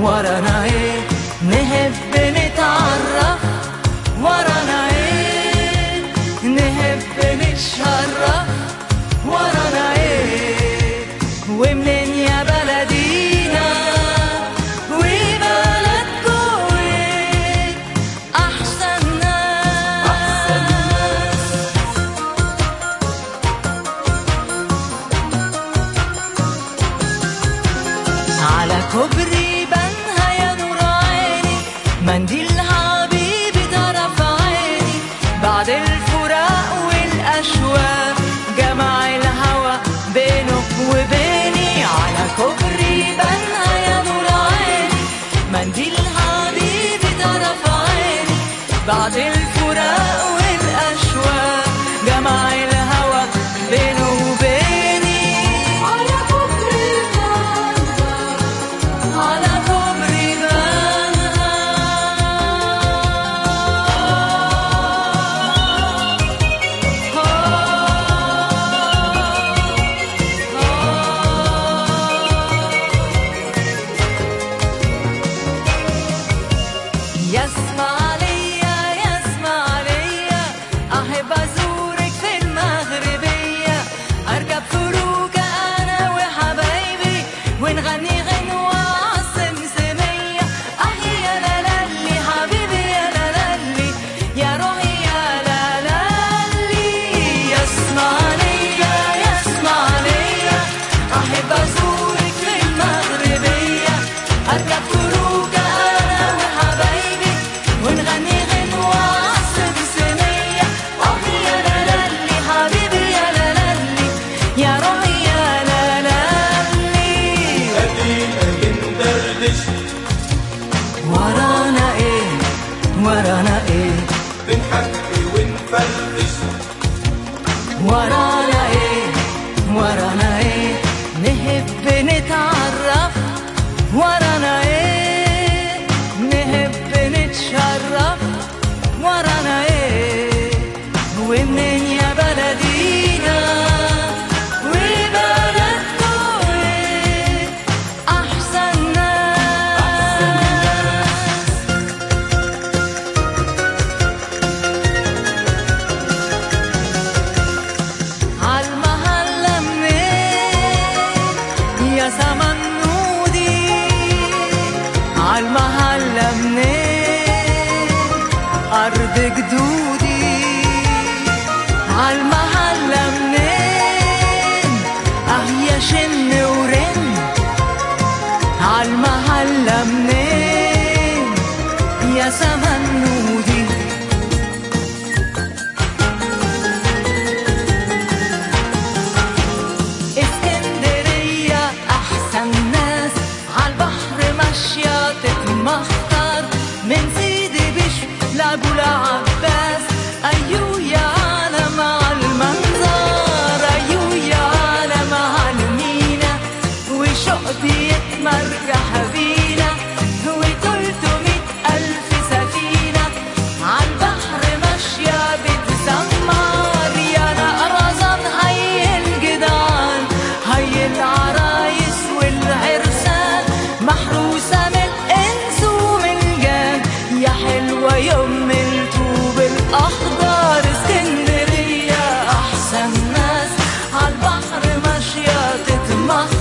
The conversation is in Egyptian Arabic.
ورانا ايه نحب نتعرف ورانا ايه نحب نتشرف ورانا ايه ومنين يا بلدينا وبلدكوا ايه احسن ناس على كوبري بنها يا نور عيني منديل حبيبي طرف عيني بعد الفراق والأشواق جمع الهوى بينك وبيني على كوبري بنها يا نور عيني منديل حبيبي طرف عيني بعد الفراق والأشواق جمع الهوى بينه وبيني على كوبري بنها على كوبري يسمع ليا يسمع ليا أحب أزورك في المغربية أركب فلوكة أنا وحبايبي ونغني غنوة عالسمسمية أحي يا لالي حبيبي يا لالي يا روحي يا لالي يسمع ليا يسمع ليا أحب أزورك في المغربية أركب فلوكة أنا وحبايبي ونغني غنوة عالسمسمية آه يا لالي حبيبي يا لالي يا روحي يا لالي ادينا بندردش ورانا ايه ورانا ايه بنحكي ونفرفش ورانا ايه ورانا ايه نحب نتعرف ورانا ايه نحب نتشرف ورانا ايه ومنين يا بلدينا وبلدكوا ايه احسن ناس عالمحلة منين يا زمن نودي عالمحلة منين أرض جدودي عالمحلة منين أه يا شن ورن عالمحلة منين يا زمن نودي اسكندرية أحسن ناس عالبحر ماشية تتمخطر من سيدي بشر لأبو العباس أيو يا عالم على المنظر أيو يا عالم على المينا وشوق بيتمرجح بينا وتلتمية ألف سفينة عالبحر ماشية بتسمر يا نقرزان هي الجدعان هي العرايس والعرسان محروسة من الإنس ومن الجان يا حلوة يوم الطوب الأخضر اسكندرية أحسن ناس عالبحر ماشية تتمخطر